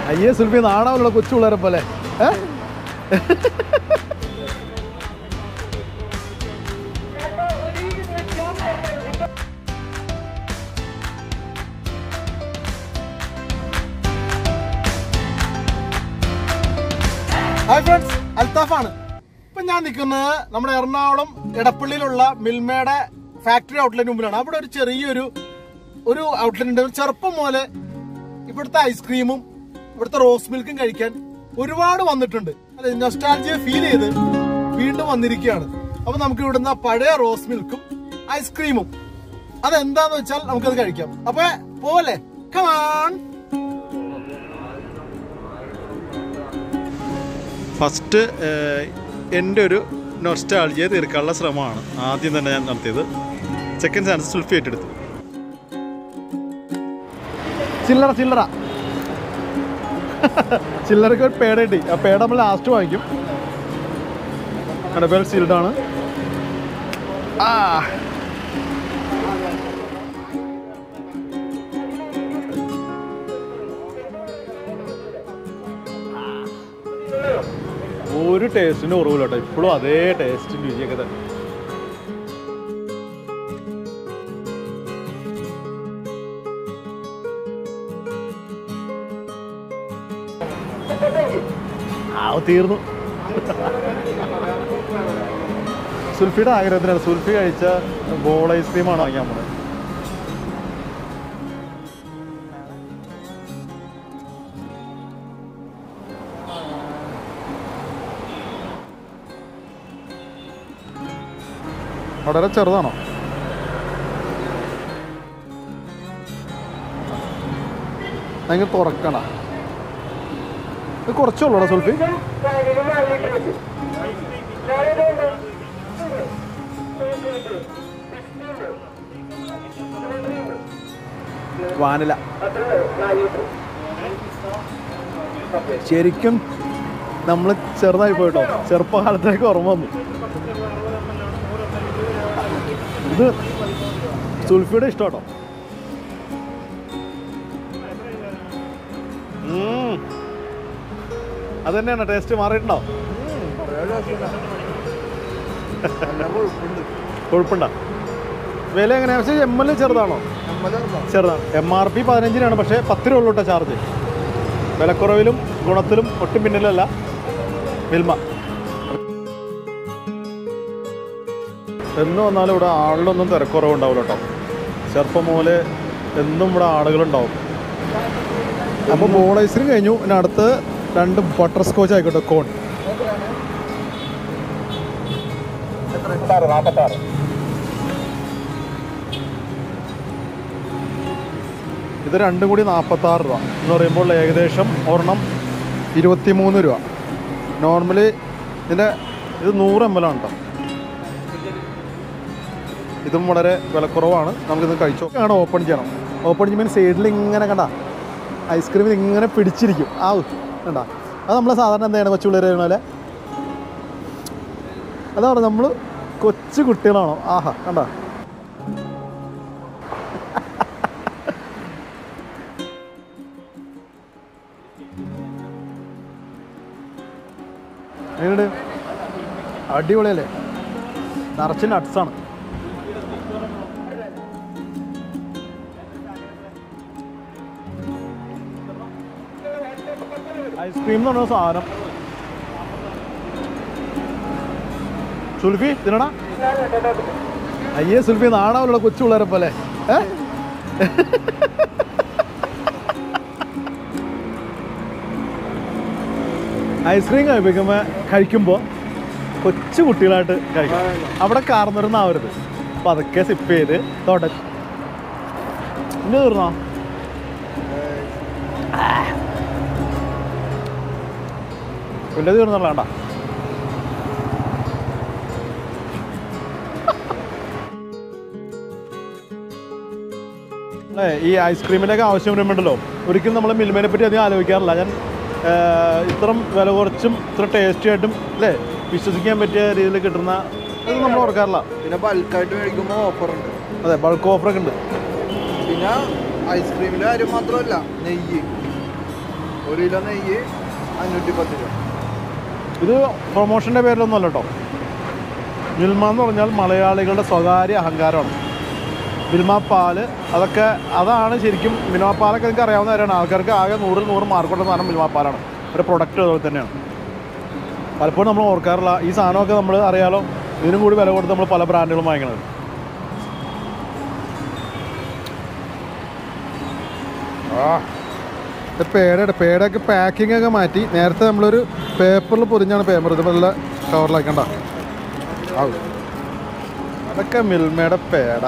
അയ്യേ സുൽഫി നാടാവുള്ള കൊച്ചു പിള്ളേരെ പോലെ ഏ? ഹായ് ഫ്രണ്ട്സ് അൽത്താഫാണ് ഇപ്പൊ ഞാൻ നിൽക്കുന്നത് നമ്മുടെ എറണാകുളം എടപ്പള്ളിയിലുള്ള മിൽമയുടെ ഫാക്ടറി ഔട്ട്ലെറ്റ് മുമ്പിലാണ് അവിടെ ഒരു ചെറിയൊരു ഒരു ഔട്ട്ലെറ്റ് ഉണ്ട് ചെറുപ്പം മുതലേ ഇവിടുത്തെ ഐസ്ക്രീമും ഇവിടുത്തെ റോസ് മിൽക്കും കഴിക്കാൻ ഒരുപാട് വന്നിട്ടുണ്ട് അല്ലെ നൊസ്റ്റാൾജിയ ഫീൽ ചെയ്ത് വീണ്ടും വന്നിരിക്കുകയാണ് അപ്പൊ നമുക്ക് ഇവിടുന്ന് പഴയ റോസ് മിൽക്കും ഐസ്ക്രീമും അതെന്താന്ന് വെച്ചാൽ നമുക്കത് കഴിക്കാം അപ്പൊ പോലെ കമാൺ ഫസ്റ്റ് എൻ്റെ ഒരു നൊസ്റ്റാൾജിയെ തീർക്കാനുള്ള ശ്രമമാണ് ആദ്യം തന്നെ ഞാൻ നടത്തിയത് സെക്കൻഡ് ചാൻസ് സുൽഫി ഏറ്റെടുത്തു ചില്ലറ ചില്ലറ ചില്ലറക്ക് ഒരു പേട കിട്ടി ആ പേട നമ്മൾ ലാസ്റ്റ് വാങ്ങിക്കും കടപ്പേൽ സീൽഡാണ് ആ ഒരു ടേസ്റ്റിന് കുറവില്ല കേട്ടോ ഇപ്പോഴും അതേ ടേസ്റ്റും രുചിയൊക്കെ തന്നെ ആ തീർന്നു സുൽഫിയുടെ ആഗ്രഹത്തിനാണ് സുൽഫി കഴിച്ച ബോൾ ഐസ്ക്രീമാണ് വാങ്ങിക്കാൻ പോണത് വളരെ ചെറുതാണോ ഭയങ്കര തുറക്കണ ഇത് കുറച്ചുള്ളൂടാ സുൽഫി വാനില ശരിക്കും നമ്മൾ ചെറുതായി പോയിട്ടോ ചെറുപ്പകാലത്തേക്ക് ഓർമ്മ വന്നു ഇത് സുൽഫിയുടെ ഇഷ്ടം കേട്ടോ അത് തന്നെയാണ് ടേസ്റ്റ് മാറിയിട്ടുണ്ടോ കൊഴുപ്പുണ്ടോ വില എങ്ങനെയാ പക്ഷേ എം എൽ ചെറുതാണോ ചെറുതാണ് എം ആർ പി പതിനഞ്ചിനാണ് പക്ഷേ പത്ത് രൂപ ഉള്ളൂ കേട്ടോ ചാർജ് വിലക്കുറവിലും ഗുണത്തിലും ഒട്ടും പിന്നിലല്ല മിൽമ എന്ന് വന്നാലും ഇവിടെ ആളിലൊന്നും തിരക്കുറവുണ്ടാവില്ല കേട്ടോ ചെറുപ്പം മുതലേ എന്നും ഇവിടെ ആളുകളുണ്ടാവും അപ്പോൾ ബോൾ ഐസ്ക്രീം കഴിഞ്ഞു പിന്നെ അടുത്ത് രണ്ട് ബട്ടർ സ്കോച്ച് ആയിക്കോട്ടെ കോൺ ഇത് രണ്ടും കൂടി നാൽപ്പത്താറ് രൂപ എന്ന് പറയുമ്പോൾ ഏകദേശം ഒരെണ്ണം ഇരുപത്തിമൂന്ന് രൂപ നോർമലി ഇതിൻ്റെ ഇത് നൂറ് എം എൽ ആണ് കേട്ടോ ഇതും വളരെ വിലക്കുറവാണ് നമുക്കിത് കഴിച്ചു ആണ് ഓപ്പൺ ചെയ്യണം ഓപ്പൺ ചെയ്യുമ്പോൾ സൈഡിൽ ഇങ്ങനെ കണ്ട ഐസ്ക്രീമിൽ ഇങ്ങനെ പിടിച്ചിരിക്കും ആ കണ്ട അത് നമ്മൾ സാധാരണ എന്താണ് കൊച്ചു പിള്ളേർ പോലെ അതാണ് നമ്മൾ കൊച്ചു കുട്ടികളാണോ ആഹാ കണ്ട എങ്ങനെയുണ്ട് അടിപൊളിയല്ലേ നിറച്ച് നട്ട്സാണ് ഐസ്ക്രീം എന്ന് പറഞ്ഞ സാധനം സുൽഫി തിന്നടാ അയ്യേ സുൽഫി നാടാവുള്ള കൊച്ചു പിള്ളേരെ പോലെ ഏ? ഐസ്ക്രീം കഴിപ്പിക്കുമ്പോൾ കഴിക്കുമ്പോൾ കൊച്ചു കുട്ടികളായിട്ട് കഴിക്കും അവിടെ കാർന്നിരുന്നാവരുത് അപ്പം അതൊക്കെ സിപ്പ് ചെയ്ത് തുട ഇന്ന് തീർന്നോ പിന്നെ തീർന്നല്ല വേണ്ട ഏ, ഈ ഐസ്ക്രീമിൻ്റെയൊക്കെ ആവശ്യം വരുമ്പോണ്ടല്ലോ ഒരിക്കലും നമ്മൾ മിൽമേനെ പറ്റി അധികം ആലോചിക്കാറില്ല ഞാൻ ഏ, ഇത്രയും വില കുറച്ചും ഇത്ര ടേസ്റ്റി ആയിട്ടും അല്ലേ വിശ്വസിക്കാൻ പറ്റിയ രീതിയിൽ കിട്ടുന്ന ഇത് നമ്മൾ ഓർക്കാറില്ല പിന്നെ ബൾക്കായിട്ട് മേടിക്കുമ്പോൾ ഓഫർ ഉണ്ട് അതെ ബൾക്ക് ഓഫറൊക്കെ ഉണ്ട് പിന്നെ ഐസ്ക്രീമിന്റെ കാര്യം മാത്രമല്ല നെയ്യ് ഒരു കിലോ നെയ്യ് അഞ്ഞൂറ്റി പത്ത് രൂപ ഇത് പ്രൊമോഷൻ്റെ പേരിലൊന്നും അല്ല കേട്ടോ മിൽമ എന്ന് പറഞ്ഞാൽ മലയാളികളുടെ സ്വകാര്യ അഹങ്കാരമാണ് മിൽമ പാല് അതൊക്കെ അതാണ് ശരിക്കും മിൽമ പാലൊക്കെ നിങ്ങൾക്ക് അറിയാവുന്ന കാര്യമാണ് ആൾക്കാർക്ക് ആകെ നൂറിൽ നൂറ് മാർക്കുള്ള സാധനം മിൽമ പാലാണ് ഒരു പ്രൊഡക്റ്റ് അതുപോലെ തന്നെയാണ് പലപ്പോഴും നമ്മൾ ഓർക്കാറില്ല ഈ സാധനമൊക്കെ നമ്മൾ അറിയാലോ ഇതിനും കൂടി വില കൊടുത്ത് നമ്മൾ പല ബ്രാൻഡുകളും വാങ്ങിക്കണത് ആ ഇത് പേടയുടെ പേടയൊക്കെ പാക്കിംഗ് ഒക്കെ മാറ്റി നേരത്തെ നമ്മളൊരു പേപ്പറിൽ പൊതിഞ്ഞാണ് പേപ്പർ ഇത് നല്ല കവറിലാക്കണ്ട ആവും അതൊക്കെ മിൽമയുടെ പേട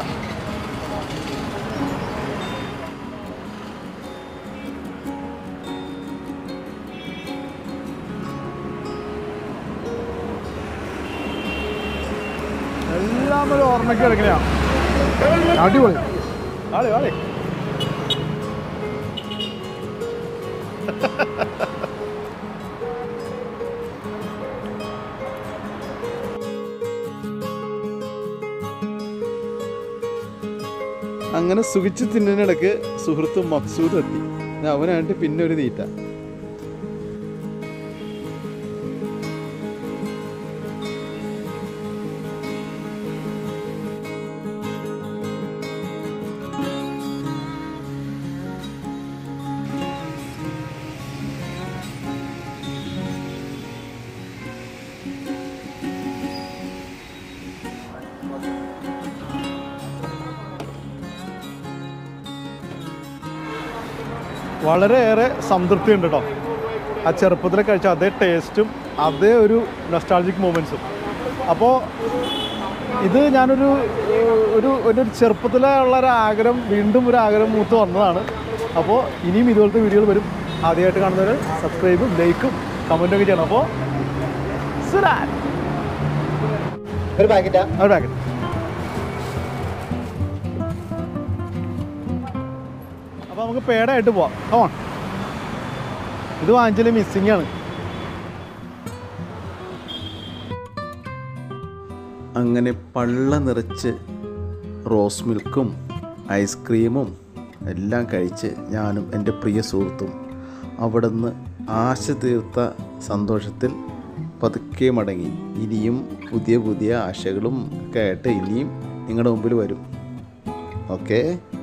എല്ലാം ഒരു ഓർമ്മയ്ക്ക് എടുക്കണയാണ് അടിപൊളി ആളി ആളി അങ്ങനെ സുഖിച്ച് തിന്നുന്നിടക്ക് സുഹൃത്ത് മക്സൂദ് എത്തി അവനായിട്ട് പിന്നെ ഒരു തീറ്റ വളരെയേറെ സംതൃപ്തി ഉണ്ട് കേട്ടോ ആ ചെറുപ്പത്തിൽ കഴിച്ച അതേ ടേസ്റ്റും അതേ ഒരു നൊസ്റ്റാൾജിക് മൂമെൻസും അപ്പോൾ ഇത് ഞാനൊരു ഏഹ്, ഒരു ഒരു ചെറുപ്പത്തിലെ ഉള്ള ഒരു ആഗ്രഹം വീണ്ടും ഒരു ആഗ്രഹം മൂത്ത് വന്നതാണ് അപ്പോൾ ഇനിയും ഇതുപോലത്തെ വീഡിയോകൾ വരും ആദ്യമായിട്ട് കാണുന്നവർ സബ്സ്ക്രൈബും ലൈക്കും കമൻറ്റും ഒക്കെ ചെയ്യണം അപ്പോൾ സുരാൻ ഒരു പാക്കറ്റാ ഒരു പാക്കറ്റ് അപ്പോൾ നമുക്ക് പേടായിട്ട് പോവാം കമോൺ ഇത് വാങ്ങിച്ചാൽ മിസ്സിംഗ് ആണ് അങ്ങനെ പള്ള നിറച്ച് റോസ് മിൽക്കും ഐസ്ക്രീമും എല്ലാം കഴിച്ച് ഞാനും എൻ്റെ പ്രിയ സുഹൃത്തും അവിടുന്ന് ആശ തീർത്ത സന്തോഷത്തിൽ പതുക്കെ മടങ്ങി ഇനിയും പുതിയ പുതിയ ആശകളും ഒക്കെ ആയിട്ട് ഇനിയും നിങ്ങളുടെ മുമ്പിൽ വരും ഓക്കേ